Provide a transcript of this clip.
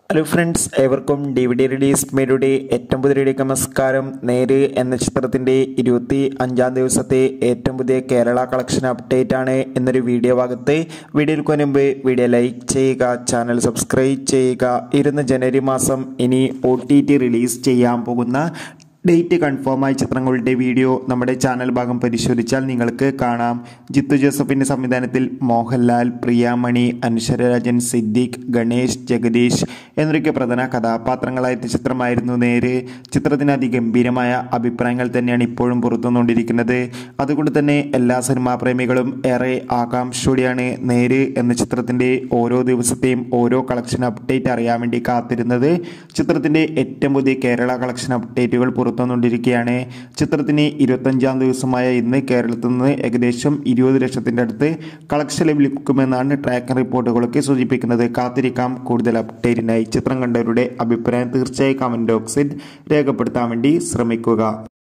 hello friends ഏവർക്കും D V D release മേരുടെ ഏറ്റവും പുതിയ വീഡിയോക്ക് നമസ്കാരം നേര് എന്ന ചിത്രത്തിൻ്റെ ഇരുപത്തി അഞ്ചാം ദിവസത്തെ ഏറ്റവും പുതിയ കേരള കളക്ഷൻ അപ്ഡേറ്റ് ആണ് എന്നൊരു വീഡിയോ ഭാഗത്ത് വീഡിയോയിൽ മുമ്പ് വീഡിയോ ലൈക്ക് ചെയ്യുക ചാനൽ സബ്സ്ക്രൈബ് ചെയ്യുക ഇരുന്ന് ജനുവരി മാസം ഇനി ഒ ടി ടി റിലീസ് ചെയ്യാൻ പോകുന്ന ഡേറ്റ് കൺഫേം ആയ ചിത്രങ്ങളുടെ വീഡിയോ നമ്മുടെ ചാനൽ ഭാഗം പരിശോധിച്ചാൽ നിങ്ങൾക്ക് കാണാം ജിത്തു ജോസഫിന്റെ സംവിധാനത്തിൽ മോഹൻലാൽ പ്രിയാമണി അൻഷരരാജൻ സിദ്ദീഖ് ഗണേഷ് ജഗദീഷ് എന്നൊക്കെ പ്രധാന കഥാപാത്രങ്ങളായ ചിത്രമായിരുന്നു നേര് ചിത്രത്തിന് അതിഗംഭീരമായ അഭിപ്രായങ്ങൾ തന്നെയാണ് ഇപ്പോഴും പുറത്തുവന്നുകൊണ്ടിരിക്കുന്നത് അതുകൊണ്ട് തന്നെ എല്ലാ സിനിമാ പ്രേമികളും ഏറെ ആകാംക്ഷയോടെയാണ് നേര് എന്ന ചിത്രത്തിന്റെ ഓരോ ദിവസത്തെയും ഓരോ കളക്ഷൻ അപ്ഡേറ്റ് അറിയാൻ വേണ്ടി കാത്തിരുന്നത് ചിത്രത്തിന്റെ ഏറ്റവും പുതിയ കേരള കളക്ഷൻ അപ്ഡേറ്റുകൾ പുറത്തുവന്നുകൊണ്ടിരിക്കുകയാണ് ചിത്രത്തിന് ഇരുപത്തഞ്ചാം ദിവസമായ ഇന്ന് കേരളത്തിൽ നിന്ന് ഏകദേശം ഇരുപത് ലക്ഷത്തിൻ്റെ അടുത്ത് കളക്ഷൻ ലഭിക്കുമെന്നാണ് ട്രാക്കിംഗ് റിപ്പോർട്ടുകളൊക്കെ സൂചിപ്പിക്കുന്നത് കാത്തിരിക്കാം കൂടുതൽ അപ്ഡേറ്റിനായി ചിത്രം കണ്ടവരുടെ അഭിപ്രായം തീർച്ചയായും കമൻറ്റ് ബോക്സിൽ രേഖപ്പെടുത്താൻ വേണ്ടി ശ്രമിക്കുക